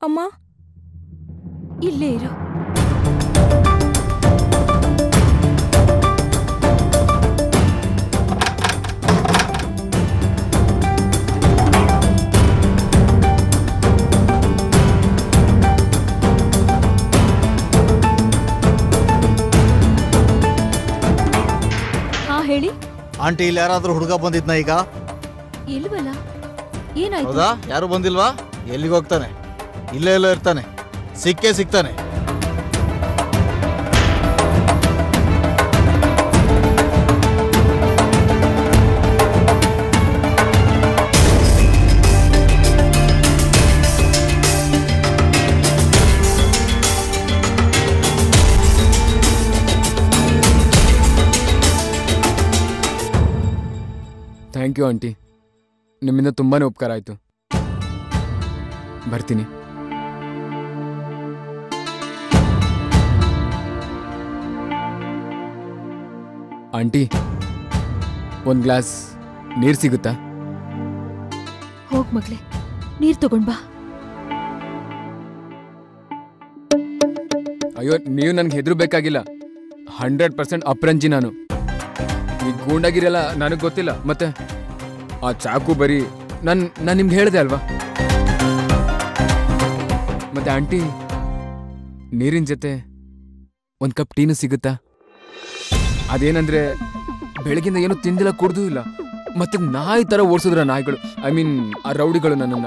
ಅಮ್ಮ ಇಲ್ಲೇ ಇರು ಹಾ ಹೇಳಿ ಆಂಟಿ ಇಲ್ಲಿ ಯಾರಾದ್ರೂ ಹುಡುಗ ಬಂದಿದ್ನ ಈಗ ಇಲ್ವಲ್ಲ ಏನಾಯ್ತು ಹೌದಾ ಯಾರು ಬಂದಿಲ್ವಾ ಎಲ್ಲಿಗೆ ಹೋಗ್ತಾನೆ ಇಲ್ಲೇ ಎಲ್ಲೋ ಇರ್ತಾನೆ ಸಿಕ್ಕೇ ಸಿಗ್ತಾನೆ ಥ್ಯಾಂಕ್ ಯು ಆಂಟಿ ನಿಮ್ಮಿಂದ ತುಂಬಾನೇ ಉಪಕಾರ ಆಯಿತು ಬರ್ತೀನಿ ಆಂಟಿ ಒಂದು ಗ್ಲಾಸ್ ನೀರು ಸಿಗುತ್ತಾ ಹೋಗ್ ಮಗ್ಳೆ ನೀರ್ ತಗೊಂಡ್ ಬಾ ಅಯ್ಯೋ ನೀವು ನನಗೆ ಹೆದರು ಬೇಕಾಗಿಲ್ಲ ಹಂಡ್ರೆಡ್ ಪರ್ಸೆಂಟ್ ಅಪ್ರಂಜಿ ನಾನು ಈ ಗೂಂಡಾಗಿರಲ್ಲ ನನಗೆ ಗೊತ್ತಿಲ್ಲ ಮತ್ತೆ ಆ ಚಾಕು ಬರೀ ನಾನು ನಾನು ನಿಮ್ಗೆ ಹೇಳಿದೆ ಅಲ್ವಾ ಮತ್ತೆ ಆಂಟಿ ನೀರಿನ ಜೊತೆ ಒಂದು ಕಪ್ ಟೀನು ಸಿಗುತ್ತಾ ಅದೇನಂದ್ರೆ ಬೆಳಗಿಂದ ಏನು ತಿಂದಿಲ್ಲ ಕುಡ್ದೂ ಇಲ್ಲ ಮತ್ತೆ ನಾಯಿ ಥರ ಓಡಿಸಿದ್ರ ನಾಯಿಗಳು ಐ ಮೀನ್ ಆ ರೌಡಿಗಳು ನನ್ನನ್ನು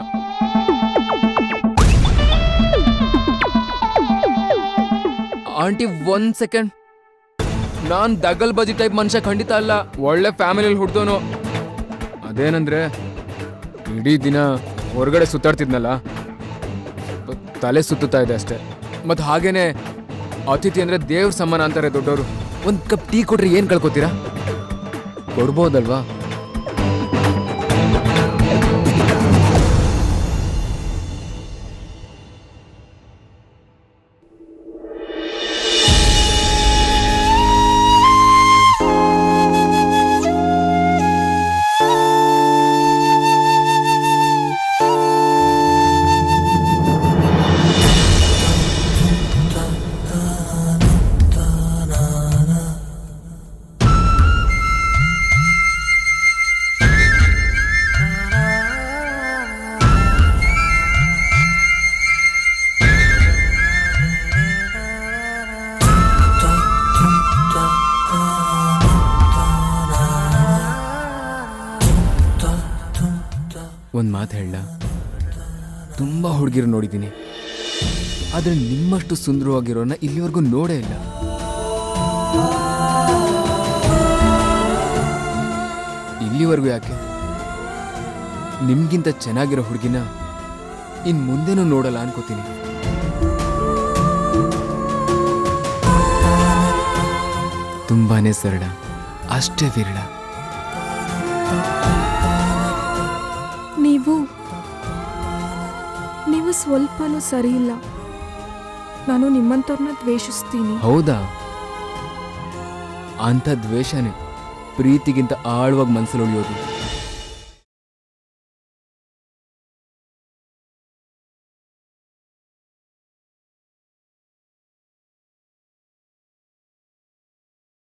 ಆಂಟಿ ಒಂದ್ ಸೆಕೆಂಡ್ ನಾನ್ ದಗಲ್ ಬಜಿ ಟೈಪ್ ಮನುಷ್ಯ ಖಂಡಿತ ಅಲ್ಲ ಒಳ್ಳೆ ಫ್ಯಾಮಿಲಿಲಿ ಹುಡ್ದೋನು ಅದೇನಂದ್ರೆ ಇಡೀ ದಿನ ಹೊರಗಡೆ ಸುತ್ತಾಡ್ತಿದ್ನಲ್ಲ ಬ- ತಲೆ ಸುತ್ತುತ್ತಾ ಇದೆ ಅಷ್ಟೇ ಮತ್ತು ಹಾಗೇನೆ ಅತಿಥಿ ಅಂದ್ರೆ ದೇವ್ರ ಸಮಾನ ಅಂತಾರೆ ದೊಡ್ಡವರು ಒಂದ್ ಕಪ್ ಟೀ ಕೊಟ್ರೆ ಏನ್ ಕಳ್ಕೊತೀರಾ ಕೊಡ್ಬೋದಲ್ವಾ ಒಂದು ಮಾತು ಹೇಳ ತುಂಬ ಹುಡುಗಿರು ನೋಡಿದ್ದೀನಿ ಆದರೆ ನಿಮ್ಮಷ್ಟು ಸುಂದರವಾಗಿರೋನ ಇಲ್ಲಿವರೆಗೂ ನೋಡೇ ಇಲ್ಲ ಇಲ್ಲಿವರೆಗೂ ಯಾಕೆ ನಿಮ್ಗಿಂತ ಚೆನ್ನಾಗಿರೋ ಹುಡುಗಿನ ಇನ್ ಮುಂದೆನೂ ನೋಡಲ್ಲ ಅನ್ಕೋತೀನಿ ತುಂಬಾನೇ ಸರಳ ಅಷ್ಟೇ ವಿರಳ ನೀವು ನೀವು ಸ್ವಲ್ಪನೂ ಸರಿ ಇಲ್ಲ ನಾನು ನಿಮ್ಮಂಥವ್ರನ್ನ ದ್ವೇಷಿಸ್ತೀನಿ ಹೌದಾ ಅಂಥ ದ್ವೇಷನೇ ಪ್ರೀತಿಗಿಂತ ಆಳವಾಗಿ ಮನಸ್ಸಲ್ಲಿ ಉಳಿಯೋದು